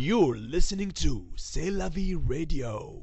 You're listening to C'est la vie radio.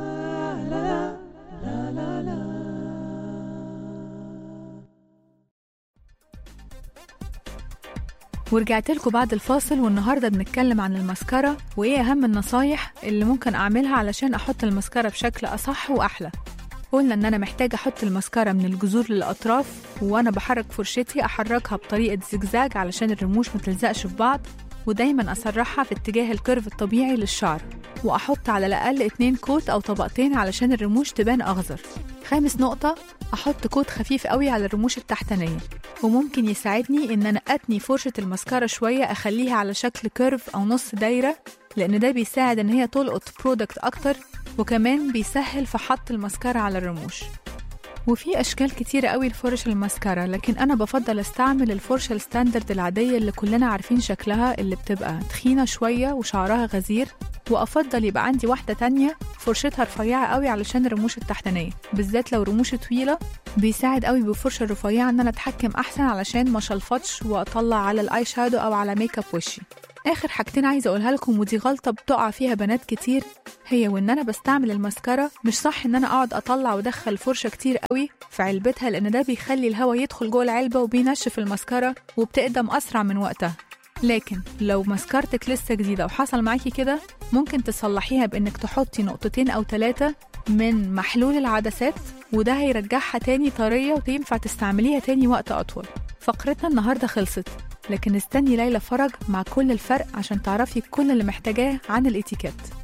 ورجعت لكم بعد الفاصل والنهارده بنتكلم عن المسكرة وايه اهم النصايح اللي ممكن اعملها علشان احط المسكرة بشكل اصح واحلى قلنا ان انا محتاجة احط المسكرة من الجذور للاطراف وانا بحرك فرشتي احركها بطريقة زجزاج علشان الرموش ما تلزقش في بعض ودايما اسرحها في اتجاه الكيرف الطبيعي للشعر واحط على الاقل اتنين كوت او طبقتين علشان الرموش تبان اخضر خامس نقطة أحط كوت خفيف قوي على الرموش التحتانية وممكن يساعدني إن أنا أتني فرشة المسكرة شوية أخليها على شكل كيرف أو نص دايرة لأن ده بيساعد إن هي تلقط برودكت أكتر وكمان بيسهل في حط المسكرة على الرموش وفي أشكال كتيرة قوي لفرش المسكرة لكن أنا بفضل أستعمل الفرشة الستاندرد العادية اللي كلنا عارفين شكلها اللي بتبقى تخينة شوية وشعرها غزير وأفضل يبقى عندي واحدة تانية فرشتها رفيعة قوي علشان الرموش التحتانية بالذات لو رموش طويلة بيساعد قوي بالفرشة الرفيعة إن أنا أتحكم أحسن علشان ما شلفطش وأطلع على الآي شادو أو على ميك اب وشي آخر حاجتين عايزة أقولها لكم ودي غلطة بتقع فيها بنات كتير هي وإن أنا بستعمل المسكرة مش صح إن أنا أقعد أطلع وأدخل فرشة كتير قوي في علبتها لأن ده بيخلي الهواء يدخل جوه العلبة وبينشف المسكرة وبتقدم أسرع من وقتها لكن لو مسكرتك لسه جديدة وحصل معاكي كده ممكن تصلحيها بإنك تحطي نقطتين أو ثلاثة من محلول العدسات وده هيرجعها تاني طرية وتنفع تستعمليها تاني وقت أطول فقرتنا النهاردة خلصت لكن استني ليلى فرج مع كل الفرق عشان تعرفي كل اللي محتاجاه عن الاتيكيت